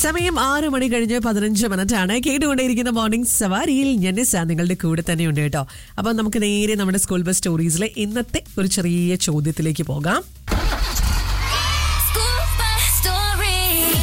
സമയം ആറ് മണി കഴിഞ്ഞ് പതിനഞ്ച് മിനിറ്റ് ആണ് കേട്ടുകൊണ്ടേയിരിക്കുന്ന മോർണിംഗ് സവാരിയിൽ ഞാൻ നിസ നിങ്ങളുടെ കൂടെ തന്നെയുണ്ട് കേട്ടോ അപ്പൊ നമുക്ക് നേരെ നമ്മുടെ സ്കൂൾ ബസ് സ്റ്റോറീസിലെ ഇന്നത്തെ ഒരു ചെറിയ ചോദ്യത്തിലേക്ക് പോകാം School bus story.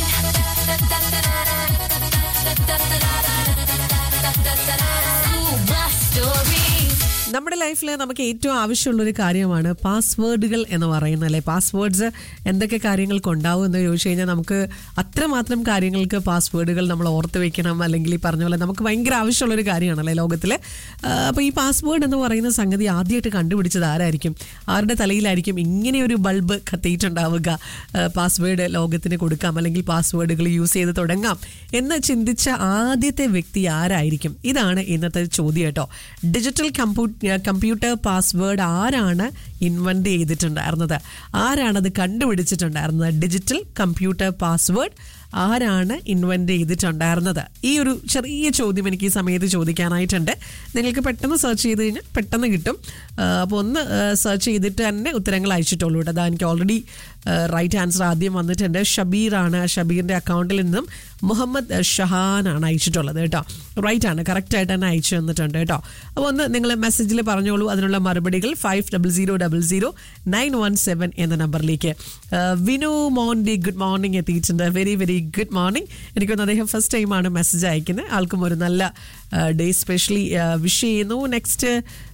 School bus story. നമ്മുടെ ലൈഫിൽ നമുക്ക് ഏറ്റവും ആവശ്യമുള്ള ഒരു കാര്യമാണ് പാസ്വേഡുകൾ എന്ന് പറയുന്നത് അല്ലെ പാസ്വേഡ്സ് എന്തൊക്കെ കാര്യങ്ങൾക്ക് ഉണ്ടാവും എന്ന് ചോദിച്ചു കഴിഞ്ഞാൽ നമുക്ക് അത്രമാത്രം കാര്യങ്ങൾക്ക് പാസ്വേഡുകൾ നമ്മൾ ഓർത്ത് വെക്കണം അല്ലെങ്കിൽ ഈ പറഞ്ഞ പോലെ നമുക്ക് ഭയങ്കര ആവശ്യമുള്ള ഒരു കാര്യമാണല്ലേ ലോകത്തിൽ അപ്പോൾ ഈ പാസ്വേഡ് എന്ന് പറയുന്ന സംഗതി ആദ്യമായിട്ട് കണ്ടുപിടിച്ചത് ആരായിരിക്കും ആരുടെ തലയിലായിരിക്കും ഇങ്ങനെ ഒരു ബൾബ് കത്തിയിട്ടുണ്ടാവുക പാസ്വേഡ് ലോകത്തിന് കൊടുക്കാം അല്ലെങ്കിൽ പാസ്വേഡുകൾ യൂസ് ചെയ്ത് തുടങ്ങാം എന്ന് ചിന്തിച്ച ആദ്യത്തെ വ്യക്തി ആരായിരിക്കും ഇതാണ് ഇന്നത്തെ ചോദ്യം കേട്ടോ ഡിജിറ്റൽ കമ്പ്യൂ കമ്പ്യൂട്ടർ പാസ്വേഡ് ആരാണ് ഇൻവെന്റ് ചെയ്തിട്ടുണ്ടായിരുന്നത് ആരാണത് കണ്ടുപിടിച്ചിട്ടുണ്ടായിരുന്നത് ഡിജിറ്റൽ കമ്പ്യൂട്ടർ പാസ്വേഡ് ആരാണ് ഇൻവെന്റ് ചെയ്തിട്ടുണ്ടായിരുന്നത് ഈ ഒരു ചെറിയ ചോദ്യം എനിക്ക് ഈ സമയത്ത് ചോദിക്കാനായിട്ടുണ്ട് നിങ്ങൾക്ക് പെട്ടെന്ന് സെർച്ച് ചെയ്ത് കഴിഞ്ഞാൽ പെട്ടെന്ന് കിട്ടും അപ്പോൾ ഒന്ന് സെർച്ച് ചെയ്തിട്ട് തന്നെ ഉത്തരങ്ങൾ അയച്ചിട്ടുള്ളൂ കേട്ടോ അതാ എനിക്ക് ഓൾറെഡി റൈറ്റ് ആൻസർ ആദ്യം വന്നിട്ടുണ്ട് ഷബീറാണ് ഷബീറിന്റെ അക്കൗണ്ടിൽ നിന്നും മുഹമ്മദ് ഷഹാനാണ് അയച്ചിട്ടുള്ളത് കേട്ടോ റൈറ്റ് ആണ് കറക്റ്റ് ആയിട്ട് തന്നെ അയച്ചു തന്നിട്ടുണ്ട് കേട്ടോ അപ്പോൾ ഒന്ന് നിങ്ങൾ മെസ്സേജിൽ പറഞ്ഞോളൂ അതിനുള്ള മറുപടികൾ five double zero double zero nine one seven എന്ന നമ്പറിലേക്ക് വിനു മോണ്ടി ഗുഡ് മോർണിംഗ് എത്തിയിട്ടുണ്ട് വെരി വെരി ഗുഡ് മോർണിംഗ് എനിക്കൊന്ന് അദ്ദേഹം ഫസ്റ്റ് ടൈമാണ് മെസ്സേജ് അയക്കുന്നത് ആൾക്കും ഒരു നല്ല ഡേ സ്പെഷ്യലി വിഷ് ചെയ്യുന്നു നെക്സ്റ്റ്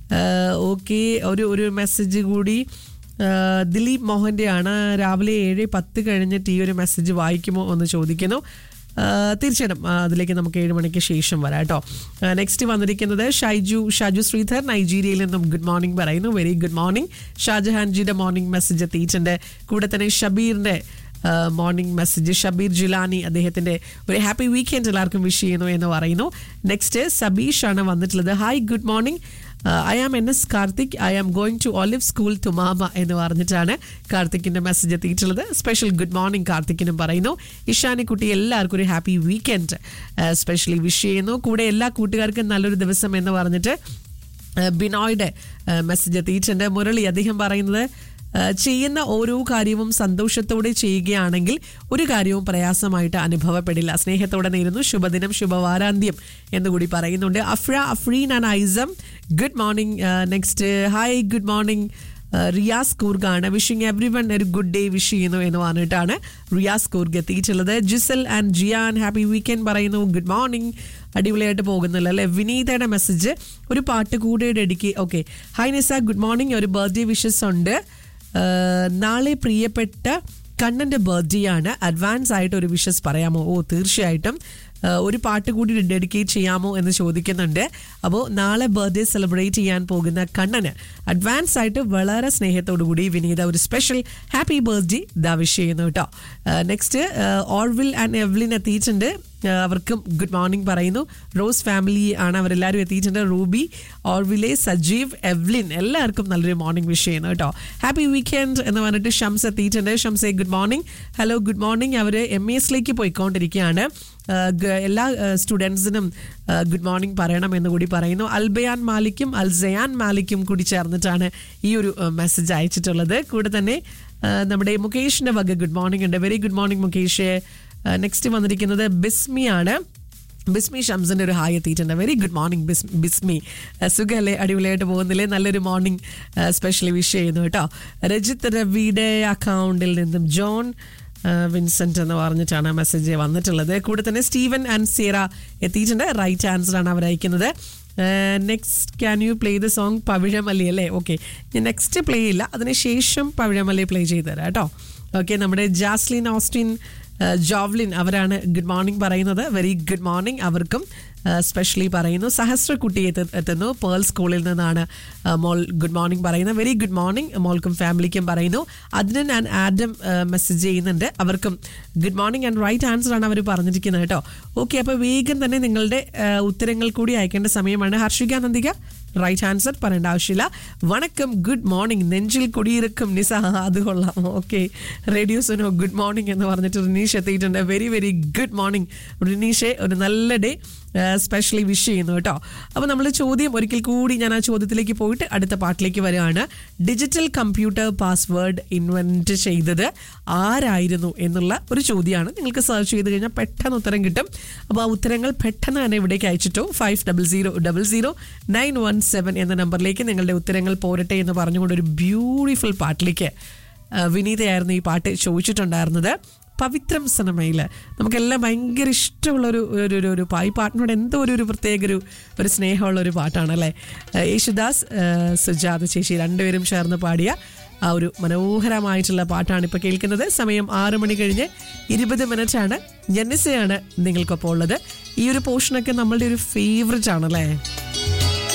ഓക്കെ ഒരു ഒരു മെസ്സേജ് കൂടി ആ, ദിലീപ് മോഹന്റെ ആണ് രാവിലെ ഏഴ് പത്ത് കഴിഞ്ഞിട്ട് ഈ ഒരു മെസ്സേജ് വായിക്കുമോ എന്ന് ചോദിക്കുന്നു ആ, തീർച്ചയായിട്ടും ആ, അതിലേക്ക് നമുക്ക് ഏഴ് മണിക്ക് ശേഷം വരാം കേട്ടോ നെക്സ്റ്റ് വന്നിരിക്കുന്നത് ഷൈജു ഷാജു ശ്രീധർ നൈജീരിയയിൽ നിന്നും ഗുഡ് മോർണിംഗ് പറയുന്നു വെരി ഗുഡ് മോർണിംഗ് ഷാജഹാൻജിയുടെ മോർണിംഗ് മെസ്സേജ് എത്തിയിട്ടുണ്ട് കൂടെ തന്നെ ഷബീറിന്റെ മോർണിംഗ് മെസ്സേജ് ഷബീർ ജിലാനി അദ്ദേഹത്തിന്റെ ഒരു ഹാപ്പി വീക്കെൻഡ് എല്ലാവർക്കും വിഷ് ചെയ്യുന്നു എന്ന് പറയുന്നു നെക്സ്റ്റ് സബീഷ് ആണ് വന്നിട്ടുള്ളത് hi good morning I am N S Karthik I am going to Olive school to മാമ എന്ന് പറഞ്ഞിട്ടാണ് കാർത്തിക്കിന്റെ മെസ്സേജ് എത്തിയിട്ടുള്ളത് സ്പെഷ്യൽ ഗുഡ് മോർണിംഗ് കാർത്തിക്കിനും പറയുന്നു ഇഷാനിക്കുട്ടി എല്ലാവർക്കും ഒരു ഹാപ്പി വീക്കെൻഡ് സ്പെഷ്യലി വിഷ് ചെയ്യുന്നു കൂടെ എല്ലാ കൂട്ടുകാർക്കും നല്ലൊരു ദിവസം എന്ന് പറഞ്ഞിട്ട് ഏഹ് ബിനോയുടെ മെസ്സേജ് എത്തിയിട്ടുണ്ട് മുരളി അദ്ദേഹം പറയുന്നത് ഏഹ് ചെയ്യുന്ന ഓരോ കാര്യവും സന്തോഷത്തോടെ ചെയ്യുകയാണെങ്കിൽ ഒരു കാര്യവും പ്രയാസമായിട്ട് അനുഭവപ്പെടില്ല സ്നേഹത്തോടെ നേരുന്നു ശുഭദിനം ശുഭവാരാന്ത്യം എന്നുകൂടി പറയുന്നുണ്ട് Afra Afreen and Aisam good morning next hi good morning Riyas കൂർഗാണ് വിഷിംഗ് എവ്രി വൺ ഒരു ഗുഡ് ഡേ വിഷ് ചെയ്യുന്നു എന്ന് പറഞ്ഞിട്ടാണ് റിയാസ് കൂർഗ് എത്തിയിട്ടുള്ളത് Jisal and Jiyan happy weekend പറയുന്നു ഗുഡ് മോർണിംഗ് അടിപൊളിയായിട്ട് പോകുന്നില്ല അല്ലെ വിനീതയുടെ മെസ്സേജ് ഒരു പാട്ട് കൂടെ dedicate okay hi Nisa good morning ഒരു ബർത്ത്ഡേ വിഷസ് ഉണ്ട് ഏഹ് നാളെ പ്രിയപ്പെട്ട കണ്ണന്റെ ബർത്ത്ഡേ ആണ് അഡ്വാൻസ് ആയിട്ട് ഒരു വിഷസ് പറയാമോ ഓ തീർച്ചയായിട്ടും ഏഹ് ഒരു പാട്ട് കൂടി ഡെഡിക്കേറ്റ് ചെയ്യാമോ എന്ന് ചോദിക്കുന്നുണ്ട് അപ്പോൾ നാളെ ബർത്ത്ഡേ സെലിബ്രേറ്റ് ചെയ്യാൻ പോകുന്ന കണ്ണന് അഡ്വാൻസ് ആയിട്ട് വളരെ സ്നേഹത്തോടു കൂടി വിനീത ഒരു സ്പെഷ്യൽ ഹാപ്പി ബർത്ത്ഡേ ദാ വിഷ് ചെയ്യുന്നു കേട്ടോ നെക്സ്റ്റ് ഓർവിൽ ആൻഡ് എവ്ലിൻ എത്തിയിട്ടുണ്ട് ഏഹ് അവർക്കും ഗുഡ് മോർണിംഗ് പറയുന്നു റോസ് ഫാമിലി ആണ് അവരെല്ലാവരും എത്തിയിട്ടുണ്ട് റൂബി ഓർവിലെ സജീവ് എവ്ലിൻ എല്ലാവർക്കും നല്ലൊരു മോർണിംഗ് വിഷ് ചെയ്യുന്നു കേട്ടോ ഹാപ്പി വീക്കെൻഡ് എന്ന് പറഞ്ഞിട്ട് ഷംസ് എത്തിയിട്ടുണ്ട് ഷംസെ good morning hello good morning അവർ എം എസിലേക്ക് പോയിക്കൊണ്ടിരിക്കുകയാണ് ഏഹ് ഗ- എല്ലാ സ്റ്റുഡൻസിനും ഗുഡ് മോർണിംഗ് പറയണം എന്ന് കൂടി പറയുന്നു അൽബയാൻ മാലിക്കും അൽസയാൻ മാലിക്കും കൂടി ചേർന്നിട്ടാണ് ഈ ഒരു മെസ്സേജ് അയച്ചിട്ടുള്ളത് കൂടെ തന്നെ ഏഹ് നമ്മുടെ മുകേഷിന്റെ വക ഗുഡ് മോർണിംഗ് ഉണ്ട് very good morning Mukesh next വന്നിരിക്കുന്നത് ബിസ്മി ആണ് ബിസ്മി ഷംസിന്റെ ഒരു ഹായ് എത്തിയിട്ടുണ്ട് വെരി ഗുഡ് മോർണിംഗ് ബിസ് ബിസ്മി ഏഹ് സുഖല്ലേ അടിപൊളിയായിട്ട് പോകുന്നില്ലേ നല്ലൊരു മോർണിംഗ് സ്പെഷ്യലി വിഷ് ചെയ്യുന്നു കേട്ടോ രജിത് രവിയുടെ അക്കൗണ്ടിൽ നിന്നും ജോൺ ഏഹ് വിൻസെന്റ് എന്ന് പറഞ്ഞിട്ടാണ് മെസ്സേജ് വന്നിട്ടുള്ളത് കൂടെ തന്നെ സ്റ്റീവൻ ആൻഡ് സീറ എത്തിയിട്ടുണ്ട് റൈറ്റ് ആൻസർ ആണ് അവർ അയക്കുന്നത് next can you play the song Pavizhamalli അല്ലേ ഓക്കെ ഞാൻ നെക്സ്റ്റ് പ്ലേ ഇല്ല അതിനുശേഷം പവിഴമല്ലി പ്ലേ ചെയ്തു തരാം കേട്ടോ ഓക്കെ നമ്മുടെ ജാസ്ലിൻ ഓസ്റ്റിൻ ഏഹ് ജോവ്ലിൻ അവരാണ് ഗുഡ് മോർണിംഗ് പറയുന്നത് വെരി ഗുഡ് മോർണിംഗ് അവർക്കും സ്പെഷ്യലി പറയുന്നു സഹസ്രക്കുട്ടി എത്ത- എത്തുന്നു പേൾ സ്കൂളിൽ നിന്നാണ് ഏഹ് മോൾ ഗുഡ് മോർണിംഗ് പറയുന്നത് വെരി ഗുഡ് മോർണിംഗ് മോൾക്കും ഫാമിലിക്കും പറയുന്നു അതിന് ആൻഡ് ആഡം മെസ്സേജ് ചെയ്യുന്നുണ്ട് അവർക്കും good morning and right answer ആണ് അവർ പറഞ്ഞിരിക്കുന്നത് കേട്ടോ ഓക്കെ അപ്പോൾ വേഗം തന്നെ നിങ്ങളുടെ ഏഹ് ഉത്തരങ്ങൾ കൂടി അയക്കേണ്ട സമയമാണ് ഹർഷിക നന്ദിക റൈറ്റ് ആൻസർ പറയേണ്ട ആവശ്യമില്ല വണക്കം ഗുഡ് മോർണിംഗ് നെഞ്ചിൽ കുടിയിരിക്കും നിസ അത് കൊള്ളാം okay radio Suno good morning എന്ന് പറഞ്ഞിട്ട് റിനീഷ് എത്തിയിട്ടുണ്ട് വെരി വെരി ഗുഡ് മോർണിംഗ് റിനീഷെ ഒരു നല്ല ഡേ സ്പെഷ്യലി വിഷ് ചെയ്യുന്നു കേട്ടോ അപ്പോൾ നമ്മൾ ചോദ്യം ഒരിക്കൽ കൂടി ഞാൻ ആ ചോദ്യത്തിലേക്ക് പോയിട്ട് അടുത്ത പാട്ടിലേക്ക് വരികയാണ് ഡിജിറ്റൽ കമ്പ്യൂട്ടർ പാസ്വേഡ് ഇൻവെന്റ് ചെയ്തത് ആരായിരുന്നു എന്നുള്ള ഒരു ചോദ്യമാണ് നിങ്ങൾക്ക് സെർച്ച് ചെയ്ത് കഴിഞ്ഞാൽ പെട്ടെന്ന് ഉത്തരം കിട്ടും അപ്പോൾ ആ ഉത്തരങ്ങൾ പെട്ടെന്ന് തന്നെ ഇവിടേക്ക് അയച്ചിട്ടോ five double zero double zero nine one seven എന്ന നമ്പറിലേക്ക് നിങ്ങളുടെ ഉത്തരങ്ങൾ പോരട്ടെ എന്ന് പറഞ്ഞുകൊണ്ട് ഒരു ബ്യൂട്ടിഫുൾ പാട്ടിലേക്ക് ആ, വിനീതയായിരുന്നു ഈ പാട്ട് ചോദിച്ചിട്ടുണ്ടായിരുന്നത് പവിത്രം സിനിമയിൽ നമുക്കെല്ലാം ഭയങ്കര ഇഷ്ടമുള്ള ഒരു ഒരു ഒരു ഒരു പാ- ഈ പാട്ടിനോട് എന്തോ ഒരു ഒരു പ്രത്യേക ഒരു ഒരു സ്നേഹമുള്ള ഒരു പാട്ടാണ് അല്ലേ ആ, യേശുദാസ് ആ, സുജാത ചേച്ചി രണ്ടുപേരും ചേർന്ന് പാടിയ ആ ഒരു മനോഹരമായിട്ടുള്ള പാട്ടാണ് ഇപ്പോൾ കേൾക്കുന്നത് സമയം ആറ് മണി കഴിഞ്ഞ് ഇരുപത് മിനിറ്റ് ആണ് ജെന്നിസയാണ് നിങ്ങൾക്കൊപ്പം ഉള്ളത് ഈ ഒരു പോർഷനൊക്കെ നമ്മളുടെ ഒരു ഫേവററ്റ് ആണല്ലേ